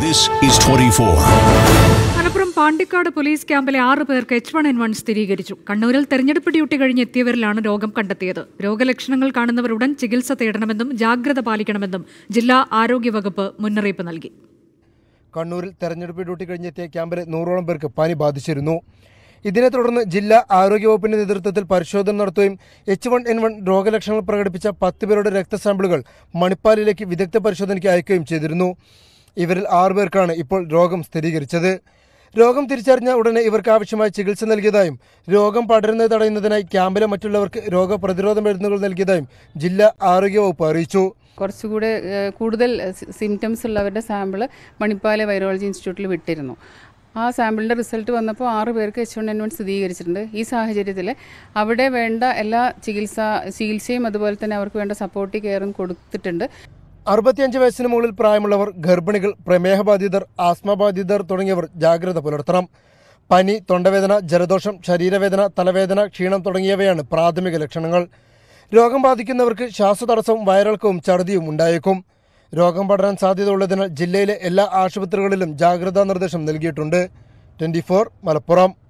This is 24. Malappuram Pandikkad police ക്യാമ്പിലെ ആറ് പേർക്ക് എച്ച് വൺ എൻ വൺ സ്ഥിരീകരിച്ചു കണ്ണൂരിൽ തെരഞ്ഞെടുപ്പ് ഡ്യൂട്ടി കഴിഞ്ഞ് എത്തിയവരിലാണ് രോഗം കണ്ടെത്തിയത് രോഗലക്ഷണങ്ങൾ കാണുന്നവർ ഉടൻ ചികിത്സ തേടണമെന്നും ജാഗ്രത പാലിക്കണമെന്നും ജില്ലാ ആരോഗ്യവകുപ്പ് മുന്നറിയിപ്പ് നൽകി കണ്ണൂരിൽ തെരഞ്ഞെടുപ്പ് ഡ്യൂട്ടി കഴിഞ്ഞെത്തിയ ക്യാമ്പിലെ നൂറോളം പേർക്ക് പനി ബാധിച്ചിരുന്നു ഇതിനെ തുടർന്ന് ജില്ലാ ആരോഗ്യവകുപ്പിന്റെ നേതൃത്വത്തിൽ പരിശോധന നടത്തുകയും എച്ച് വൺ എൻ വൺ രോഗലക്ഷണങ്ങൾ പ്രകടിപ്പിച്ച പത്ത് പേരുടെ രക്തസാമ്പിളുകൾ മണിപ്പാലിലേക്ക് വിദഗ്ധ പരിശോധനയ്ക്ക് അയക്കുകയും ചെയ്തിരുന്നു ഇവരിൽ ആറു പേർക്കാണ് ഇപ്പോൾ രോഗം സ്ഥിരീകരിച്ചത് രോഗം തിരിച്ചറിഞ്ഞ ഉടനെ ഇവർക്ക് ആവശ്യമായ ചികിത്സ നൽകിയതായും രോഗം പടരുന്നത് തടയുന്നതിനായി ക്യാമ്പിലെ മറ്റുള്ളവർക്ക് രോഗപ്രതിരോധ മരുന്നുകൾ നൽകിയതായും ജില്ലാ ആരോഗ്യവകുപ്പ് അറിയിച്ചു കുറച്ചുകൂടെ ഏഹ്, കൂടുതൽ സിംറ്റംസ് ഉള്ളവരുടെ സാമ്പിൾ മണിപ്പാലെ വൈറോളജി ഇൻസ്റ്റിറ്റ്യൂട്ടിൽ വിട്ടിരുന്നു ആ സാമ്പിളിൻ്റെ റിസൾട്ട് വന്നപ്പോൾ ആറ് പേർക്ക് എച്ച് വൺ എൻ വൺ സ്ഥിരീകരിച്ചിട്ടുണ്ട് ഈ സാഹചര്യത്തിൽ അവിടെ വേണ്ട എല്ലാ ചികിത്സാ ചികിത്സയും അതുപോലെ തന്നെ അവർക്ക് വേണ്ട സപ്പോർട്ടീവ് കെയറും കൊടുത്തിട്ടുണ്ട് അറുപത്തിയഞ്ച് വയസ്സിന് മുകളിൽ പ്രായമുള്ളവർ ഗർഭിണികൾ പ്രമേഹബാധിതർ ആസ്മബാധിതർ തുടങ്ങിയവർ ജാഗ്രത പുലർത്തണം പനി തൊണ്ടവേദന ജലദോഷം ശരീരവേദന തലവേദന ക്ഷീണം തുടങ്ങിയവയാണ് പ്രാഥമിക ലക്ഷണങ്ങൾ രോഗം ബാധിക്കുന്നവർക്ക് ശ്വാസതടസ്സവും വയറിളക്കവും ഛർദിയും ഉണ്ടായേക്കും രോഗം പടരാൻ സാധ്യതയുള്ളതിനാൽ ജില്ലയിലെ എല്ലാ ആശുപത്രികളിലും ജാഗ്രതാ നിർദ്ദേശം നൽകിയിട്ടുണ്ട് ട്വന്റി മലപ്പുറം